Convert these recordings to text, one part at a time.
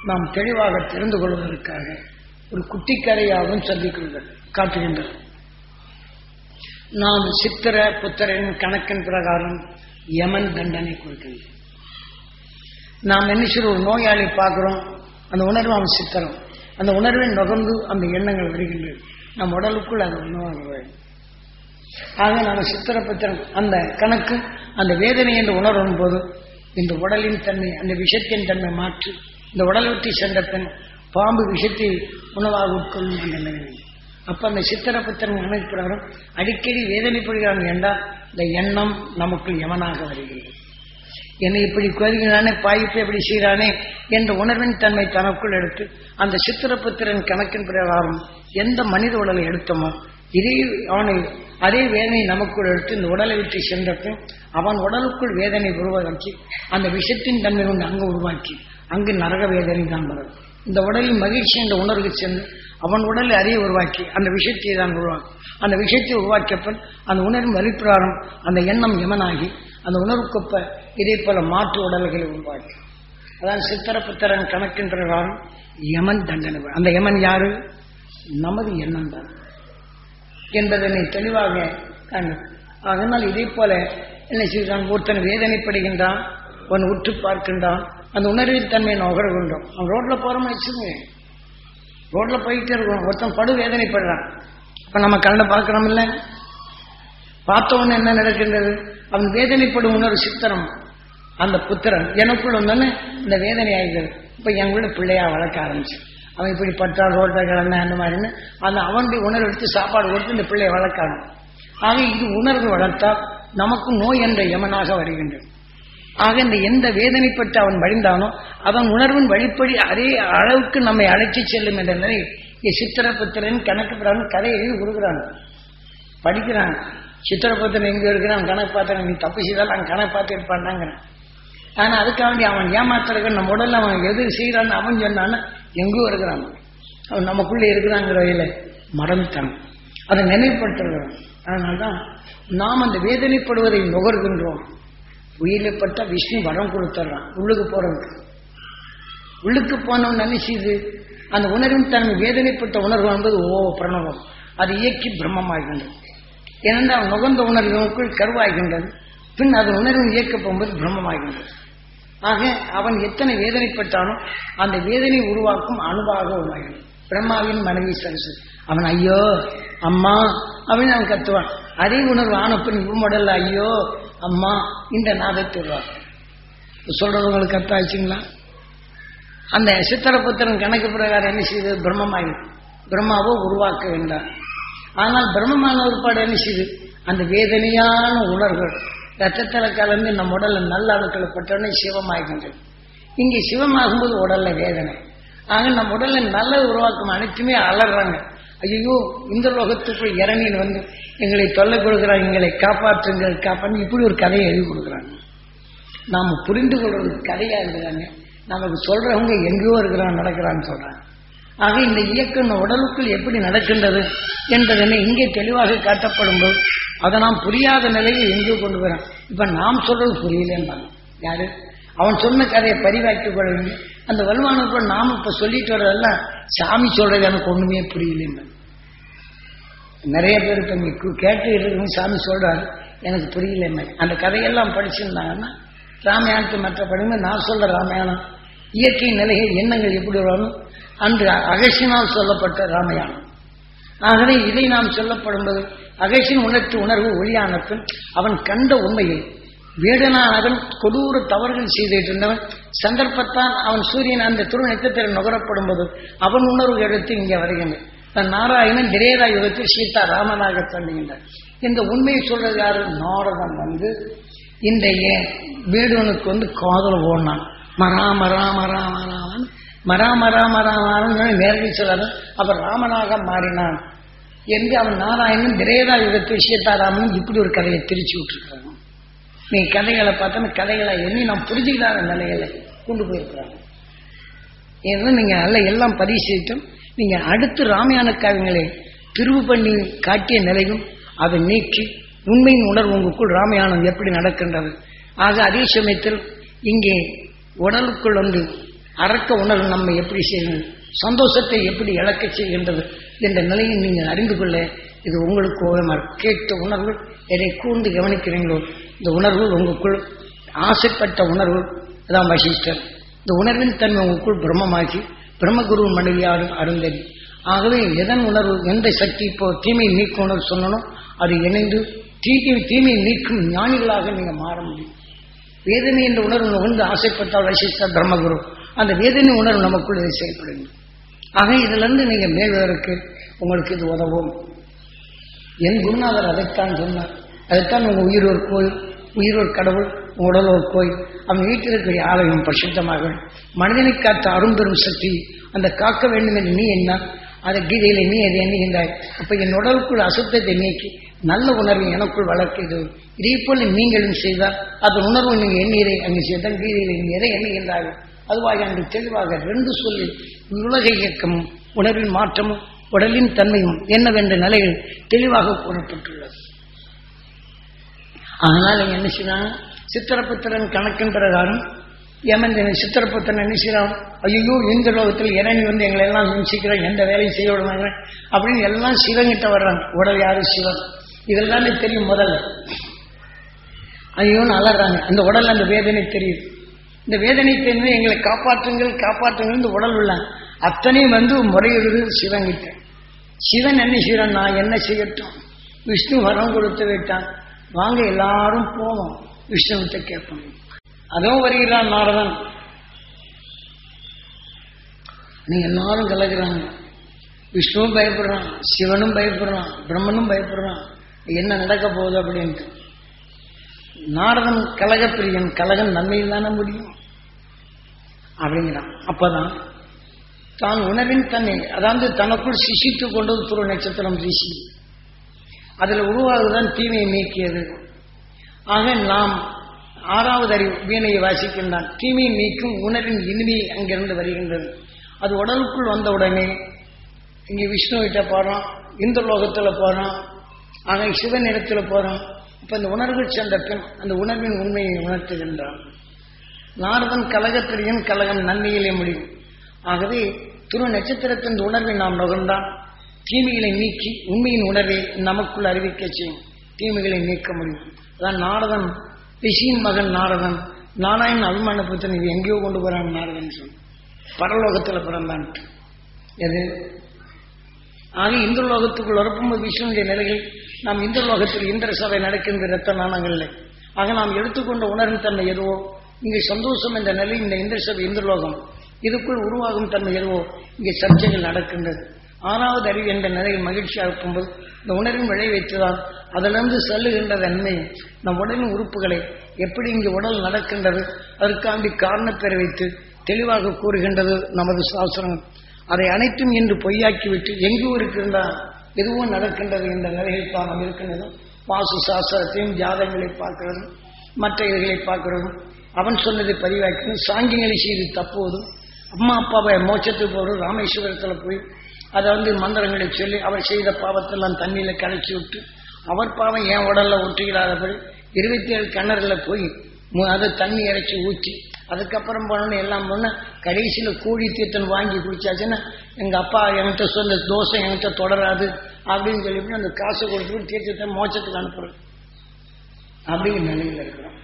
நாம் தெளிவாக தெரிந்து கொள்வதற்காக ஒரு குட்டி கதையாகவும் சொல்லிக் காட்டுகின்றது நாம் சித்திர புத்திரன் கணக்கின் பிரகாரம் யமன் தண்டனை கொடுக்கின்றோம் நாம் என்ன செய்ய ஒரு நோயாளி பார்க்கிறோம் அந்த உணர்வு அவன் சித்திரம் அந்த உணர்வை நுகர்ந்து அந்த எண்ணங்கள் வருகின்றது நம் உடலுக்குள் அது உணவாக வேண்டும் ஆக நாம் சித்திரப்பத்திரம் அந்த கணக்கு அந்த வேதனை என்று உணரும் போது இந்த உடலின் தன்மை அந்த விஷத்தின் தன்மை மாற்றி இந்த உடல் விட்டு சென்ற பின் பாம்பு விஷத்தை உணவாக உட்கொள்ளும் அந்த நிலை அப்ப அந்த சித்திரப்பத்திரம் அமைப்பினரும் அடிக்கடி வேதனைப்படுகிறான் என்றால் இந்த எண்ணம் நமக்குள் யமனாக வருகிறது என்னை இப்படி கோருகிறானே பாய்ப்பு எப்படி செய்கிறானே என்ற உணர்வின் தன்மை தனக்குள் எடுத்து அந்த சித்திரப்புத்திரன் கணக்கின் பிரகாரம் எந்த மனித உடலை எடுத்தோமோ இதே அவனை அதே வேதனை நமக்குள் எடுத்து இந்த உடலை விட்டு சென்ற பின் அவன் உடலுக்குள் வேதனை உருவாக்கி அந்த விஷத்தின் தன்மை கொண்டு அங்கு உருவாக்கி அங்கு நரக வேதனை தான் வரும் இந்த உடலில் மகிழ்ச்சி என்ற உணர்வு சென்று அவன் உடலை அறிய உருவாக்கி அந்த விஷயத்தை தான் உருவாக்கி அந்த விஷயத்தை உருவாக்கிய பின் அந்த உணர்வின் வழிப்பிராரம் அந்த எண்ணம் யமனாகி அந்த உணர்வுக்கொப்ப இதே போல மாற்று உடல்களை உருவாக்கி அதான் சித்திர புத்திரன் கணக்கின் பிரகாரம் யமன் தண்டனை அந்த யமன் யாரு நமது எண்ணம் தான் என்பதனை தெளிவாக காணும் அதனால் இதே போல என்ன செய்கிறான் ஒருத்தன் வேதனைப்படுகின்றான் அவன் உற்று பார்க்கின்றான் அந்த உணர்வின் தன்மையை நான் உகர்கின்றோம் அவன் ரோட்ல போறோம்னு வச்சுங்க ரோட்ல போயிட்டே இருக்கோம் ஒருத்தன் படு வேதனைப்படுறான் இப்ப நம்ம கண்ட பார்க்கிறோம் இல்ல பார்த்தவொன்னு என்ன நடக்கின்றது அவன் வேதனைப்படும் உணர்வு சித்திரம் அந்த புத்திரன் எனக்குள்ள வந்தோன்னு இந்த வேதனை ஆகிறது இப்ப என் கூட பிள்ளையா வளர்க்க ஆரம்பிச்சு அவன் இப்படி பட்டா ரோட்டை கிடந்த அந்த மாதிரின்னு அந்த அவனுடைய உணர்வு எடுத்து சாப்பாடு கொடுத்து இந்த பிள்ளையை வளர்க்கணும் ஆக இது உணர்வு வளர்த்தால் நமக்கு நோய் என்ற யமனாக வருகின்றது ஆக இந்த எந்த வேதனைப்பட்டு அவன் வழிந்தானோ அவன் உணர்வின் வழிப்படி அதே அளவுக்கு நம்மை அழைச்சி செல்லும் என்ற நிலை சித்திரபுத்திரன் கணக்கு பிரகாரம் கதை எழுதி கொடுக்குறான் படிக்கிறான் சித்திரபுத்திரன் எங்க இருக்கிறான் கணக்கு பார்த்தான் நீ தப்பு செய்தால் அவன் கணக்கு பார்த்து இருப்பான்டாங்கிறான் ஆனா அதுக்காண்டி அவன் ஏமாத்துறதுக்கு நம்ம உடல்ல அவன் எது செய்யறான்னு அவன் சொன்னான்னு எங்கேயோ இருக்கிறான் அவன் நமக்குள்ளே இருக்கிறாங்கிற வகையில மறந்துட்டான் அதை நினைவுபடுத்துகிறான் அதனால்தான் நாம் அந்த வேதனைப்படுவதை நுகர்கின்றோம் உயிரிழப்பட்ட விஷ்ணு வரம் கொடுத்துட்றான் உள்ளுக்கு போறவனுக்கு உள்ளுக்கு போனவன் நினைச்சுது அந்த உணர்வின் தன்மை வேதனைப்பட்ட உணர்வு என்பது ஓ பிரணவம் அது இயக்கி பிரம்மமாகின்றது ஏனென்றால் அவன் நுகர்ந்த உணர்வுக்குள் கருவாகின்றது பின் அது உணர்வின் இயக்க போகும்போது பிரம்மமாகின்றது ஆக அவன் எத்தனை வேதனைப்பட்டானோ அந்த வேதனை உருவாக்கும் அணுவாக உருவாகின்றது பிரம்மாவின் மனைவி சரசு அவன் ஐயோ அம்மா அப்படின்னு அவன் கத்துவான் அதே உணர்வு ஆன பின் இவமடல்ல ஐயோ அம்மா இந்த நாதத்தை உருவாக்கும் சொல்றது உங்களுக்கு கத்த ஆச்சுங்களா அந்த சித்திரபுத்திரன் கணக்கு பிரகாரம் என்ன செய்தது பிரம்மமாயி பிரம்மாவோ உருவாக்க வேண்டாம் ஆனால் பிரம்மமான ஒருபாடு என்ன செய்யுது அந்த வேதனையான உணர்வுகள் ரத்தத்தில் கலந்து நம்ம உடல்ல நல்ல அணுக்களை பட்டோடனே சிவமாகின்றது இங்கே சிவமாகும்போது உடல்ல வேதனை ஆக நம்ம உடல்ல நல்லது உருவாக்கும் அனைத்துமே அலறாங்க ஐயோ இந்த லோகத்துக்குள் இறங்கின்னு வந்து எங்களை தொல்லை கொடுக்குறாங்க எங்களை காப்பாற்றுங்கள் காப்பாற்று இப்படி ஒரு கதையை எழுதி கொடுக்குறாங்க நாம புரிந்து கொள்வது கதையா இருக்கிறாங்க நமக்கு சொல்றவங்க எங்கேயோ இருக்கிறான் நடக்கிறான்னு சொல்றாங்க ஆக இந்த இயக்கம் இந்த உடலுக்குள் எப்படி நடக்கின்றது என்பதனை இங்கே தெளிவாக காட்டப்படும் போது அதை நாம் புரியாத நிலையை எங்கேயோ கொண்டு வரோம் இப்ப நாம் சொல்றது புரியலன்றாங்க யாரு அவன் சொன்ன கதையை பரிவாக்கிக் கொள்ளவில்லை அந்த வலுவானப்ப நாம் இப்ப சொல்லிட்டு வர்றதெல்லாம் சாமி சொல்றது எனக்கு ஒண்ணுமே புரியலன்னு நிறைய பேர் இப்ப இங்க கு- கேட்டு இருக்கவங்க சாமி சொல்றாரு எனக்கு புரியல என்ன அந்த கதையெல்லாம் படிச்சிருந்தாங்கன்னா ராமாயணத்தை மற்ற படிமை நான் சொல்ற ராமாயணம் இயற்கை நிலைகள் எண்ணங்கள் எப்படி வரும் அன்று அகசினால் சொல்லப்பட்ட ராமாயணம் ஆகவே இதை நாம் சொல்லப்படும்போது அகசின் உணர்ச்சி உணர்வு ஒளியான பின் அவன் கண்ட உண்மையை வேடனானவன் கொடூர தவறுகள் செய்துட்டு இருந்தவன் சந்தர்ப்பத்தான் அவன் சூரியன் அந்த துரு நட்சத்திரம் நுகரப்படும் போது அவன் உணர்வு எடுத்து இங்கே வருகின்றான் தன் நாராயணன் திரேதா யுகத்தில் சீதா ராமனாக தள்ளுகின்றார் இந்த உண்மையை சொல்றது யாரு நாரதன் வந்து இந்த ஏ- வேடுவனுக்கு வந்து காதல் ஓடினான் மரா மரா மரா மராமன் மரா மரா மரா மரான்னு நேரடி சொல்றாரு அவர் ராமனாக மாறினான் என்று அவன் நாராயணன் திரேதா யுகத்தில் சீதாராமன் இப்படி ஒரு கதையை திரிச்சு விட்டுருக்காங்க நீ கதைகளை பார்த்தோன்னா கதைகளை எண்ணி நாம் புரிஞ்சுக்கிட்டாத நிலைகளை கொண்டு போயிருக்கிறாங்க ஏன்னா நீங்க நல்ல எல்லாம் பரிசீலித்தும் நீங்க அடுத்து ராமாயண காவியங்களை திருவு பண்ணி காட்டிய நிலையும் அதை நீக்கி உண்மையின் உணர்வு உங்களுக்குள் ராமாயணம் எப்படி நடக்கின்றது ஆக அதே சமயத்தில் இங்கே உடலுக்குள் வந்து அறக்க உணர்வு நம்மை எப்படி செய்கிறது சந்தோஷத்தை எப்படி இழக்க செய்கின்றது என்ற நிலையை நீங்கள் அறிந்து கொள்ள இது உங்களுக்கு ஓரமாக கேட்ட உணர்வு எதை கூர்ந்து கவனிக்கிறீங்களோ இந்த உணர்வு உங்களுக்குள் ஆசைப்பட்ட உணர்வு அதான் வசிஷ்டர் இந்த உணர்வின் தன்மை உங்களுக்குள் பிரம்மமாகி பிரம்மகுரு மனைவியாரும் அருந்ததி ஆகவே எதன் உணர்வு எந்த சக்தி இப்போ தீமை நீக்க உணர்வு சொன்னனோ அது இணைந்து தீமை தீமையை நீக்கும் ஞானிகளாக நீங்க மாற முடியும் வேதனை என்ற உணர்வு நுகர்ந்து ஆசைப்பட்டால் வசிஷ்ட பிரம்மகுரு அந்த வேதனை உணர்வு நமக்குள் இதை செயல்படுங்க ஆக இதிலிருந்து நீங்க மேல்வதற்கு உங்களுக்கு இது உதவும் என் குருநாதர் அதைத்தான் சொன்னார் அதைத்தான் உங்க உயிர் ஒரு கோயில் உயிர் ஒரு கடவுள் உங்க உடல் ஒரு கோயில் அவன் வீட்டில் இருக்கிற ஆலயம் பரிசுத்தமாக மனிதனை காத்த அரும்பெரும் சக்தி அந்த காக்க வேண்டும் என்று நீ என்ன அதை கீதையில நீ அதை எண்ணுகின்றாய் அப்ப என் உடலுக்குள் அசுத்தத்தை நீக்கி நல்ல உணர்வு எனக்குள் வளர்க்கிறது இதே போல நீங்களும் செய்தால் அதன் உணர்வு நீங்க எண்ணீரை அங்கு செய்தால் கீதையில நீ எதை எண்ணுகின்றார்கள் அதுவாக அங்கு தெளிவாக ரெண்டு சொல்லி உலக இயக்கமும் உணர்வின் மாற்றமும் உடலின் தன்மையும் என்னவென்ற நிலையில் தெளிவாக கூறப்பட்டுள்ளது அதனால இங்க என்ன செய்யறாங்க சித்திரபுத்திரன் கணக்கின் பிரகாரம் யமன் சித்திரபுத்திரன் என்ன செய்யறான் ஐயோ இந்த லோகத்தில் இறங்கி வந்து எங்களை எல்லாம் நிமிச்சிக்கிறோம் எந்த வேலையும் செய்ய விடுவாங்க அப்படின்னு எல்லாம் சிவங்கிட்ட வர்றாங்க உடல் யாரு சிவன் இதெல்லாம் தெரியும் முதல்ல ஐயோன்னு அலறாங்க அந்த உடல் அந்த வேதனை தெரியுது இந்த வேதனை தெரிந்து எங்களை காப்பாற்றுங்கள் காப்பாற்றுங்கள் இந்த உடல் உள்ள அத்தனையும் வந்து முறையிடுது சிவங்கிட்ட சிவன் என்ன செய்யறான் நான் என்ன செய்யட்டும் விஷ்ணு வரம் கொடுத்து விட்டான் வாங்க எல்லாரும் போவோம் விஷ்ணுவிட்ட கேட்போம் அதுவும் வருகிறான் நாரதன் நீ எல்லாரும் கலகுறாங்க விஷ்ணுவும் பயப்படுறான் சிவனும் பயப்படுறான் பிரம்மனும் பயப்படுறான் என்ன நடக்க போகுது அப்படின்ட்டு நாரதன் கலகப்பிரியன் கலகம் நன்மையில் தானே முடியும் அப்படிங்கிறான் அப்பதான் தான் உணவின் தன்னை அதாவது தனக்குள் சிசித்துக் கொண்டது துரு நட்சத்திரம் ரிஷி அதில் உருவாகுதான் தீமையை நீக்கியது ஆக நாம் ஆறாவது அறிவு வீணையை வாசிக்கின்றான் தீமையை நீக்கும் உணர்வின் இனிமை அங்கிருந்து வருகின்றது அது உடலுக்குள் வந்த உடனே இங்கே விஷ்ணு கிட்ட போறோம் இந்த லோகத்துல போறோம் ஆக சிவன் இடத்துல போறோம் இப்ப இந்த உணர்வு சென்ற பின் அந்த உணர்வின் உண்மையை உணர்த்துகின்றான் நாரதன் கலகத்திரியும் கலகம் நன்மையிலே முடியும் ஆகவே துரு நட்சத்திரத்தின் உணர்வை நாம் நுகர்ந்தான் தீமைகளை நீக்கி உண்மையின் உணர்வை நமக்குள் அறிவிக்க செய்யும் தீமைகளை நீக்க முடியும் அதான் நாரதன் ரிஷியின் மகன் நாரதன் நாராயணன் அபிமான புத்தன் இது எங்கேயோ கொண்டு போறான் நாரதன் சொன்ன பரலோகத்துல பிறந்தான் எது ஆக இந்த லோகத்துக்குள் வரப்பும்போது விஷ்ணுடைய நிலைகள் நாம் இந்த லோகத்தில் இந்திர சபை நடக்கின்ற இரத்த நாணங்கள் ஆக நாம் எடுத்துக்கொண்ட உணர்வின் தன்மை எதுவோ இங்கே சந்தோஷம் என்ற நிலை இந்த இந்திர சபை இந்திரலோகம் இதுக்குள் உருவாகும் தன்மை எதுவோ இங்கே சர்ச்சைகள் நடக்கின்றது ஆறாவது அறிவு என்ற நிலையில் மகிழ்ச்சியாக இருக்கும்போது இந்த உணர்வின் விளை வைத்துதான் அதிலிருந்து செல்லுகின்ற தன்மை நம் உடலின் உறுப்புகளை எப்படி இங்கு உடல் நடக்கின்றது அதற்காண்டி காரணப்பெற வைத்து தெளிவாக கூறுகின்றது நமது சாஸ்திரம் அதை அனைத்தும் இன்று பொய்யாக்கிவிட்டு எங்கோ இருக்கின்றா எதுவும் நடக்கின்றது என்ற நிலையில் தான் நாம் இருக்கின்றதும் வாசு சாஸ்திரத்தையும் ஜாதகங்களை பார்க்கிறதும் மற்ற இதுகளை பார்க்கிறதும் அவன் சொன்னதை பதிவாக்கி சாங்கியங்களை செய்து தப்புவதும் அம்மா அப்பாவை மோட்சத்துக்கு போகிறது ராமேஸ்வரத்தில் போய் அதை வந்து மந்திரங்களை சொல்லி அவர் செய்த பாவத்தெல்லாம் தண்ணியில கலைச்சி விட்டு அவர் பாவம் என் உடல்ல ஒட்டுகிறாதபடி இருபத்தி ஏழு கிணறுல போய் மு- அதை தண்ணி இறைச்சி ஊற்றி அதுக்கப்புறம் போனோன்னு எல்லாம் பண்ண கடைசியில கூடி தீர்த்தன் வாங்கி குடிச்சாச்சுன்னா எங்க அப்பா என்கிட்ட சொன்ன தோசை என்கிட்ட தொடராது அப்படின்னு சொல்லிவிட்டு அந்த காசு கொடுத்துட்டு தீர்த்தத்தை மோட்சத்துக்கு அனுப்புறது அப்படிங்கிற நிலையில் இருக்கிறோம்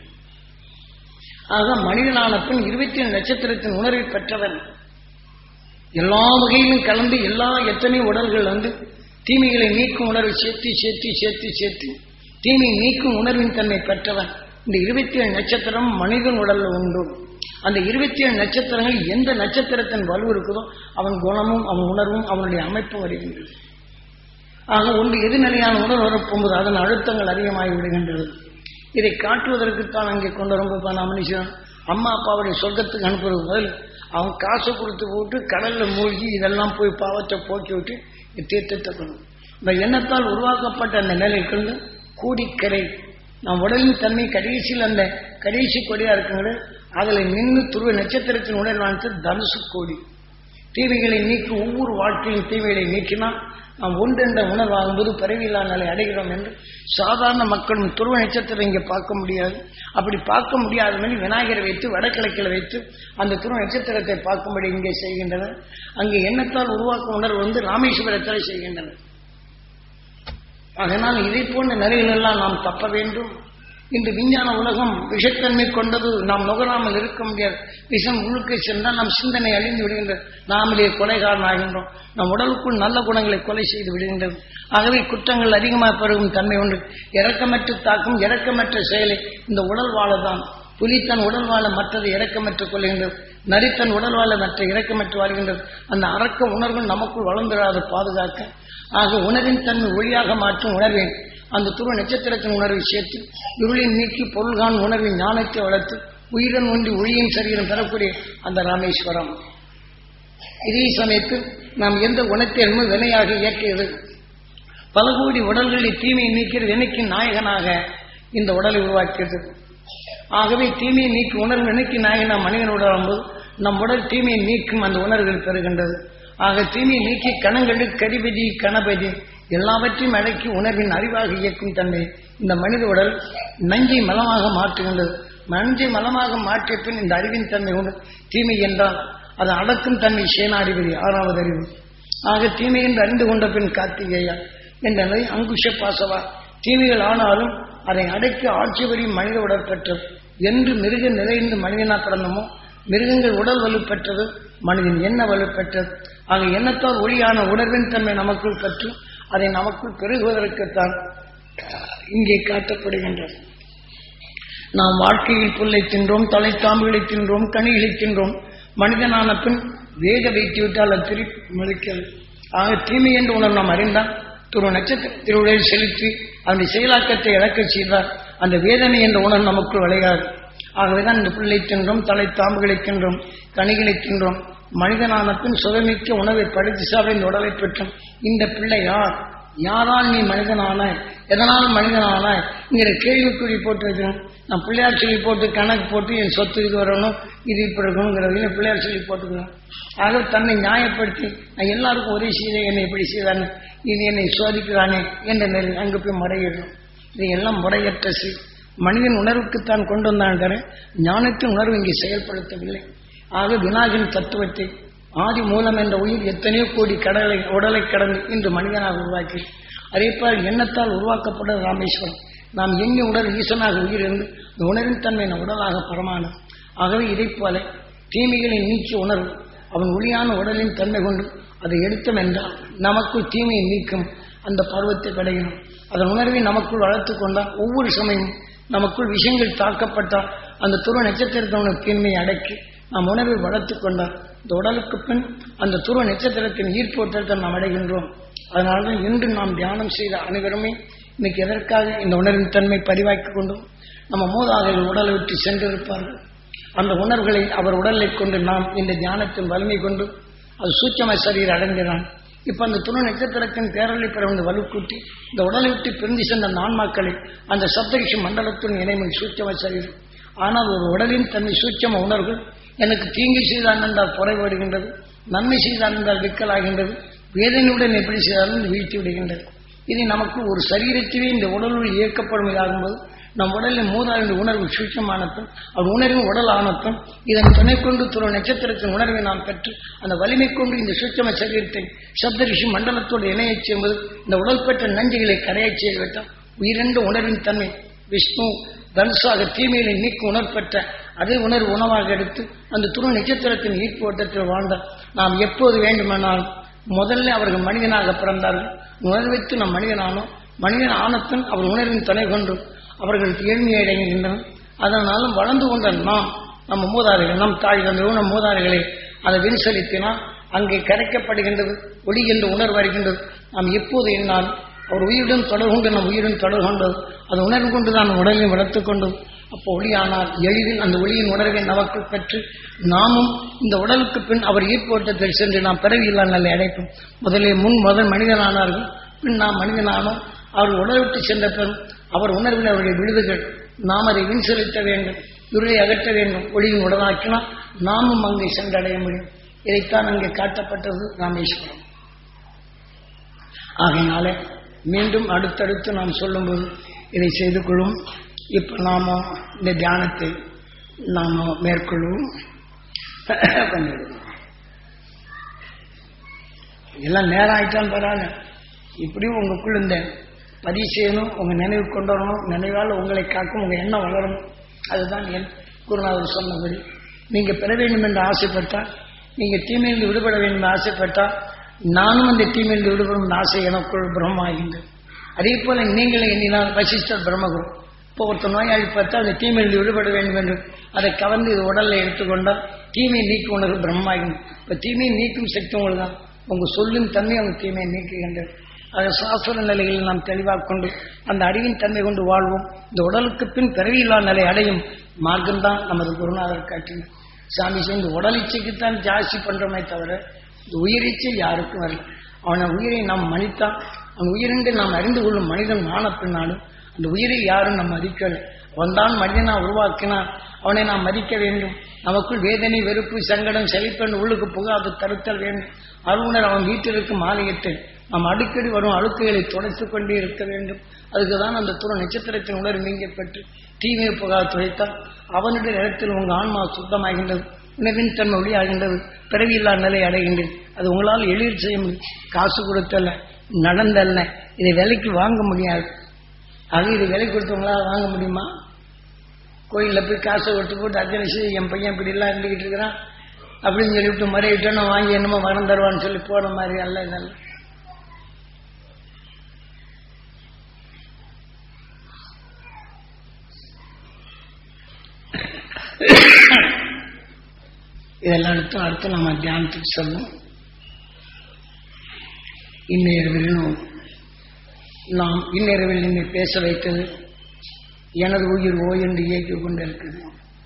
ஆக மனிதனான பின் இருபத்தி ஏழு நட்சத்திரத்தின் உணர்வை பெற்றவன் எல்லா வகையிலும் கலந்து எல்லா எத்தனை உடல்கள் வந்து தீமைகளை நீக்கும் உணர்வை சேர்த்து சேர்த்து சேர்த்து சேர்த்து தீமை நீக்கும் உணர்வின் தன்மை பெற்றவன் இந்த இருபத்தி ஏழு நட்சத்திரம் மனிதன் உடல்ல உண்டு அந்த இருபத்தி ஏழு நட்சத்திரங்கள் எந்த நட்சத்திரத்தின் வலு இருக்குதோ அவன் குணமும் அவன் உணர்வும் அவனுடைய அமைப்பும் வருகின்றது ஆக ஒன்று எதிர்நிலையான உணர்வு வரப்போகும்போது அதன் அழுத்தங்கள் அதிகமாகி விடுகின்றது இதை காட்டுவதற்குத்தான் அங்கே கொண்டு வரும்போது நான் மனுஷன் அம்மா அப்பாவுடைய சொர்க்கத்துக்கு அனுப்புறது பதில் அவன் காசு கொடுத்து போட்டு கடல்ல மூழ்கி இதெல்லாம் போய் பாவத்தை போக்கி விட்டு தீர்த்தத்தை கொண்டு இந்த எண்ணத்தால் உருவாக்கப்பட்ட அந்த நிலைக்கு கூடிக்கரை நம் உடலின் தன்மை கடைசியில் அந்த கடைசி கொடியா இருக்குங்கிறது அதில் நின்று துருவ நட்சத்திரத்தின் உடல் வாழ்த்து தனுசு கோடி தீமைகளை நீக்கி ஒவ்வொரு வாழ்க்கையின் தீமைகளை நீக்கினால் நாம் ஒன்றென்ற உணர்வாகும்போது பிறவியில்லா நிலை அடைகிறோம் என்று சாதாரண மக்களும் துருவ நட்சத்திரம் இங்கே பார்க்க முடியாது அப்படி பார்க்க முடியாத மாதிரி விநாயகரை வைத்து வடகிழக்கில் வைத்து அந்த துருவ நட்சத்திரத்தை பார்க்கும்படி இங்கே செய்கின்றனர் அங்கே எண்ணத்தால் உருவாக்கும் உணர்வு வந்து ராமேஸ்வரத்தில் செய்கின்றனர் அதனால் இதை போன்ற நிலைகளெல்லாம் நாம் தப்ப வேண்டும் இன்று விஞ்ஞான உலகம் விஷத்தன்மை கொண்டது நாம் நுகராமல் இருக்க முடியாது விஷம் உள்ளுக்கு சென்றால் நம் சிந்தனை அழிந்து விடுகின்றது நாமளே கொலைகாரன் ஆகின்றோம் நம் உடலுக்குள் நல்ல குணங்களை கொலை செய்து விடுகின்றது ஆகவே குற்றங்கள் அதிகமாக பெருகும் தன்மை உண்டு இறக்கமற்ற தாக்கும் இறக்கமற்ற செயலை இந்த உடல் வாழதான் புலி தன் உடல் வாழ மற்றது இறக்கமற்று கொள்கின்றது நரி தன் உடல் வாழ மற்ற இறக்கமற்று வாழ்கின்றது அந்த அறக்க உணர்வு நமக்குள் வளர்ந்துடாது பாதுகாக்க ஆக உணர்வின் தன்மை ஒளியாக மாற்றும் உணர்வேன் அந்த துருவ நட்சத்திரத்தின் உணர்வை சேர்த்து இருளின் நீக்கி பொருள்கான் உணர்வின் ஞானத்தை வளர்த்து உயிரன் ஒன்றி ஒளியின் சரீரம் பெறக்கூடிய அந்த ராமேஸ்வரம் இதே சமயத்தில் நாம் எந்த குணத்தை வினையாக இயக்கியது பல கோடி உடல்களில் தீமையை நீக்கிறது எனக்கு நாயகனாக இந்த உடலை உருவாக்கியது ஆகவே தீமையை நீக்கி உணர்வு நினைக்கி நாயகன் நாம் மனிதன் உடலும்போது நம் உடல் தீமையை நீக்கும் அந்த உணர்வுகள் பெறுகின்றது ஆக தீமையை நீக்கி கணங்களுக்கு கதிபதி கணபதி எல்லாவற்றையும் அடக்கி உணர்வின் அறிவாக இயக்கும் தன்மை இந்த மனித உடல் நஞ்சை மலமாக மாற்றுகின்றது நஞ்சை மலமாக மாற்றிய பின் இந்த அறிவின் தன்மை உண்டு தீமை என்றால் அது அடக்கும் தன்மை சேனாதிபதி ஆறாவது அறிவு ஆக தீமை என்று அறிந்து கொண்ட பின் கார்த்திகேயா என்ற நிலை அங்குஷ பாசவா தீமைகள் ஆனாலும் அதை அடக்கி ஆட்சி வரையும் மனித உடல் பெற்றது என்று மிருக நிலையிருந்து மனிதனா பிறந்தமோ மிருகங்கள் உடல் வலுப்பெற்றது மனிதன் எண்ண வலுப்பெற்றது ஆக எண்ணத்தால் ஒளியான உணர்வின் தன்மை நமக்குள் பெற்று அதை நமக்குள் பெருகுவதற்குத்தான் இங்கே காட்டப்படுகின்றது நாம் வாழ்க்கையில் புல்லை தின்றோம் தலைத்தாம்புகளை தின்றோம் கனிகளை தின்றோம் மனிதனான பின் வேக வைத்து விட்டால் அது திருப்பி மறுக்கிறது ஆக தீமை என்று உணர்வு நாம் அறிந்தால் துரு நட்சத்திர திருவிழையில் செலுத்தி அந்த செயலாக்கத்தை இழக்கச் செய்தால் அந்த வேதனை என்ற உணர்வு நமக்குள் விளையாது ஆகவேதான் இந்த புல்லை தின்றோம் தலை தாம்புகளை தின்றோம் கனிகளை தின்றோம் மனிதனான பின் சுகமிக்க உணவை படுத்து சாப்பிட இந்த உடலை பெற்றோம் இந்த பிள்ளை யார் யாரால் நீ மனிதனானாய் எதனால் மனிதனானாய் இங்கிற கேள்விக்குறி போட்டு வைக்கணும் நான் பிள்ளையார் சொல்லி போட்டு கணக்கு போட்டு என் சொத்து இது வரணும் இது இப்படி இருக்கணுங்கிறது பிள்ளையார் சொல்லி போட்டுக்கணும் ஆக தன்னை நியாயப்படுத்தி நான் எல்லாருக்கும் உதவி செய்த என்னை இப்படி செய்தானே இது என்னை சோதிக்கிறானே என்ற நிலை அங்கு போய் முறையிடணும் இது எல்லாம் முறையற்ற செய் மனிதன் உணர்வுக்குத்தான் கொண்டு வந்தான் தர ஞானத்தின் உணர்வு இங்கே செயல்படுத்தவில்லை ஆக விநாயகன் தத்துவத்தை ஆதி மூலம் என்ற உயிர் எத்தனையோ கோடி கடலை உடலை கடந்து இன்று மனிதனாக உருவாக்கி அதேபோல் எண்ணத்தால் உருவாக்கப்பட்ட ராமேஸ்வரம் நாம் எண்ணி உடல் ஈசனாக உயிர் இருந்து இந்த உணர்வின் தன்மை நம் உடலாக பரமானது ஆகவே இதைப் போல தீமைகளை நீக்கிய உணர்வு அவன் ஒளியான உடலின் தன்மை கொண்டு அதை எடுத்தோம் என்றால் நமக்குள் தீமையை நீக்கும் அந்த பருவத்தை கிடைக்கணும் அதன் உணர்வை நமக்குள் வளர்த்து கொண்டால் ஒவ்வொரு சமயமும் நமக்குள் விஷயங்கள் தாக்கப்பட்டால் அந்த துருவ நட்சத்திரத்தோட தீமையை அடக்கி நாம் உணர்வை வளர்த்து கொண்டால் இந்த உடலுக்கு பின் அந்த துருவ நட்சத்திரத்தின் ஈர்ப்போட்டத்தை நாம் அடைகின்றோம் அதனால்தான் இன்று நாம் தியானம் செய்த அனைவருமே இன்னைக்கு எதற்காக இந்த உணர்வின் தன்மை பதிவாக்கி கொண்டோம் நம்ம மூதாதைகள் உடலை விட்டு சென்றிருப்பார்கள் அந்த உணர்வுகளை அவர் உடலை கொண்டு நாம் இந்த தியானத்தின் வலிமை கொண்டு அது சூட்சம சரீர் அடைந்தினான் இப்ப அந்த துணை நட்சத்திரத்தின் பேரலை பெற வந்து வலுக்கூட்டி இந்த உடலை விட்டு பிரிந்து சென்ற நான்மாக்களை அந்த சப்தரிஷி மண்டலத்துடன் இணைமை சூட்சம சரீரம் ஆனால் ஒரு உடலின் தன்னை சூட்சம உணர்வு எனக்கு தீங்கு செய்தான் என்றால் புறைபடுகின்றது நன்மை செய்தான் என்றால் விக்கலாகின்றது வேதனையுடன் எப்படி செய்தாலும் வீழ்த்தி விடுகின்றது இது நமக்கு ஒரு சரீரத்திலே இந்த உடலுள் இயக்கப்படும் இதாகும்போது நம் உடலில் மூதாவின் உணர்வு சூட்சமானத்தும் அவர் உணர்வின் உடல் ஆனத்தும் இதன் துணை கொண்டு துற நட்சத்திரத்தின் உணர்வை நாம் பெற்று அந்த வலிமை கொண்டு இந்த சூட்சம சரீரத்தை சப்தரிஷி மண்டலத்தோடு இணையச் செய்வது இந்த உடல் பெற்ற நஞ்சுகளை கரையச் செய்துவிட்டால் உயிரென்ற உணர்வின் தன்மை விஷ்ணு தனுசாக தீமையை நீக்கி உணர்பெற்ற அதே உணர்வு உணவாக எடுத்து அந்த துணை நட்சத்திரத்தின் ஈர்ப்பு ஓட்டத்தில் வாழ்ந்தால் நாம் எப்போது வேண்டுமானால் முதல்ல அவர்கள் மனிதனாக பிறந்தார்கள் உணர்வித்து நம் மனிதனானோம் மனிதன் ஆனத்தன் அவர் உணர்வின் துணை கொண்டு அவர்கள் ஏழ்மையை அடைகின்றனர் அதனாலும் வளர்ந்து கொண்ட நாம் நம்ம மூதாதைகள் நம் தாய் தந்தையோ நம் மூதாதைகளை அதை விரிசலித்தினால் அங்கே கரைக்கப்படுகின்றது ஒளி என்று உணர்வு வருகின்றது நாம் எப்போது என்னால் அவர் உயிருடன் தொடர்பு கொண்டு நம் உயிருடன் தொடர்பு கொண்டது அது உணர்வு கொண்டு தான் உடலையும் வளர்த்து கொண்டோம் அப்போ ஒளியானால் எளிதில் அந்த ஒளியின் உணர்வை நமக்கு பெற்று நாமும் இந்த உடலுக்கு பின் அவர் ஈர்ப்போட்டத்தில் சென்று நாம் பிறவியில்லா நல்லை அடைப்போம் முதலில் முன் முதல் மனிதனானார்கள் பின் நாம் மனிதனானோம் அவர் உடல் விட்டு சென்ற பின் அவர் உணர்வில் அவருடைய விடுதுகள் நாம் அதை விண்செலுத்த வேண்டும் இருளை அகற்ற வேண்டும் ஒளியின் உடலாக்கினால் நாமும் அங்கே சென்றடைய முடியும் இதைத்தான் அங்கே காட்டப்பட்டது ராமேஸ்வரம் ஆகையினால மீண்டும் அடுத்தடுத்து நாம் சொல்லும்போது இதை செய்து கொள்ளும் இப்போ நாம இந்த தியானத்தை நாம மேற்கொள்ளும் பண்ணிடுவோம் எல்லாம் நேரம் ஆயிட்டான்னு பரவாயில்ல இப்படியும் உங்களுக்குள்ள இந்த பதிவு செய்யணும் உங்க நினைவு கொண்டு வரணும் நினைவால் உங்களை காக்கும் உங்க எண்ணம் வளரணும் அதுதான் என் குருநாதர் சொன்னபடி நீங்க பெற வேண்டும் என்று ஆசைப்பட்டால் நீங்க தீமையிலிருந்து விடுபட வேண்டும் என்று ஆசைப்பட்டால் நானும் அந்த தீமையிலிருந்து விடுபடும் ஆசை எனக்குள் பிரம்மமாகின்றது அதே போல நீங்களே எண்ணினால் வசிஷ்டர் பிரம்மகுரு இப்போ ஒருத்தர் நோயாளி பார்த்தா அந்த தீமையிலிருந்து விடுபட வேண்டும் என்று அதை கவர்ந்து இது உடல்ல எடுத்துக்கொண்டால் தீமை நீக்கும் உணர்வு பிரம்மமாகின்றது இப்போ தீமையை நீக்கும் சக்தி உங்களுக்கு தான் உங்க சொல்லும் தன்மை அவங்க தீமையை நீக்குகின்றது அதை சாஸ்திர நிலையில் நாம் தெளிவாக கொண்டு அந்த அறிவின் தன்மை கொண்டு வாழ்வோம் இந்த உடலுக்கு பின் பிறவியில்லா நிலை அடையும் மார்க்கம்தான் நமது குருநாதர் காட்டினார் சாமி சேர்ந்து உடலிச்சைக்குத்தான் ஜாஸ்தி பண்றோமே தவிர இந்த உயிரிச்சை யாருக்கும் வரல அவனை உயிரை நாம் மன்னித்தான் அவன் உயிரென்று நாம் அறிந்து கொள்ளும் மனிதன் ஆன பின்னாலும் அந்த உயிரை யாரும் நாம் மதிக்கல அவன்தான் மனிதனா உருவாக்கினான் அவனை நாம் மதிக்க வேண்டும் நமக்குள் வேதனை வெறுப்பு சங்கடம் செழிப்பெண் உள்ளுக்கு புகாது தருத்தல் வேண்டும் அருணர் அவன் வீட்டில் இருக்கும் ஆலயத்தை நாம் அடிக்கடி வரும் அழுக்குகளை துடைத்துக் கொண்டே இருக்க வேண்டும் அதுக்கு தான் அந்த துற நட்சத்திரத்தின் உணர்வு நீங்கப்பட்டு தீமையை புகாது துடைத்தால் அவனுடைய இடத்தில் உங்கள் ஆன்மா சுத்தமாகின்றது உணவின் தன்மை ஒளியாகின்றது பிறவியில்லா நிலை அடைகின்றது அது உங்களால் எளிதில் செய்ய முடியும் காசு கொடுத்தல்ல நடந்தல்ல இதை விலைக்கு வாங்க முடியாது அது இது விலை கொடுத்தவங்களால வாங்க முடியுமா கோயிலில் போய் காசை கொடுத்து போட்டு அர்ச்சனை செய்து என் பையன் இப்படி எல்லாம் இருந்துகிட்டு இருக்கிறான் அப்படின்னு சொல்லிவிட்டு மறையிட்டோன்னு வாங்கி என்னமோ வரம் தருவான்னு சொல்லி போன மாதிரி அல்ல இதெல்லாம் இதெல்லாம் எடுத்து அடுத்து நம்ம தியானத்துக்கு சொல்லும் இந்நேரவிலும் நாம் இந்நேரவில் என்னை பேச வைத்தது எனது உயிர் ஓ என்று இயக்கிக் கொண்டிருக்கிறது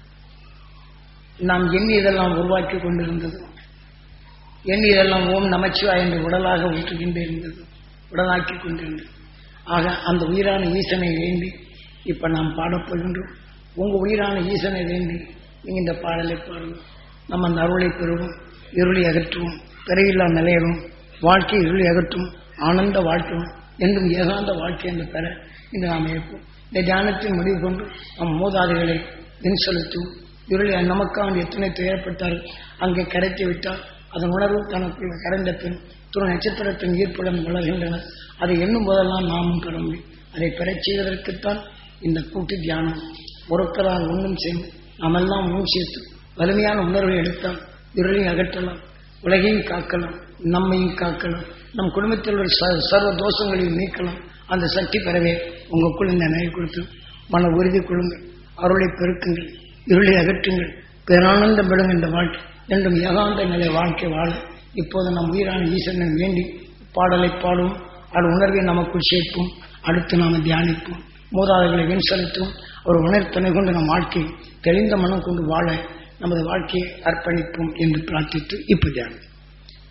நாம் எண்ணியதெல்லாம் உருவாக்கி கொண்டிருந்தது எண்ணியதெல்லாம் ஓம் நமச்சிவா என்று உடலாக ஊற்றுகின்றே இருந்தது உடலாக்கி கொண்டிருந்தது ஆக அந்த உயிரான ஈசனை வேண்டி இப்ப நாம் பாடப்படுகின்றோம் உங்க உயிரான ஈசனை வேண்டி நீங்க இந்த பாடலை பாருங்க நம்ம அந்த அருளை பெறுவோம் இருளை அகற்றுவோம் பிறவில்லா நிலையவும் வாழ்க்கை இருளை அகற்றும் ஆனந்த வாழ்க்கையும் என்றும் ஏகாந்த வாழ்க்கை என்று பெற இன்று நாம் இருப்போம் இந்த தியானத்தின் முடிவு கொண்டு நம் மூதாதைகளை என் செலுத்தும் இருளை நமக்காக எத்தனை துயரப்பட்டார்கள் அங்கே கரைத்து விட்டால் அதன் உணர்வு தனக்குள்ள கரைந்த பின் துணை நட்சத்திரத்தின் ஈர்ப்புடன் வளர்கின்றன அதை எண்ணும் போதெல்லாம் நாமும் பெற முடியும் அதை பெறச் செய்வதற்குத்தான் இந்த கூட்டு தியானம் ஒருக்கரால் ஒன்றும் செய்யும் நாமெல்லாம் முன் சேர்த்து வலிமையான உணர்வை எடுத்தால் இருளையும் அகற்றலாம் உலகையும் காக்கலாம் நம்மையும் காக்கலாம் நம் குடும்பத்தில் உள்ள ச- சர்வ தோஷங்களையும் நீக்கலாம் அந்த சக்தி பெறவே உங்களுக்குள் இந்த நிலை கொடுத்து மன உறுதி கொள்ளுங்கள் அருளை பெருக்குங்கள் இருளை அகற்றுங்கள் பேரானந்தம் பெறும் இந்த வாழ்க்கை என்றும் ஏகாந்த நிலை வாழ்க்கை வாழ இப்போது நம் உயிரான ஈசனை வேண்டி பாடலை பாடுவோம் அது உணர்வை நமக்குள் சேர்ப்போம் அடுத்து நாம் தியானிப்போம் மூதாதைகளை வெண் செலுத்தும் ஒரு உணர்த்தனை கொண்டு நம் வாழ்க்கை தெளிந்த மனம் கொண்டு வாழ நமது வாழ்க்கையை அர்ப்பணிப்போம் என்று பிரார்த்தித்து இப்போ தியானம்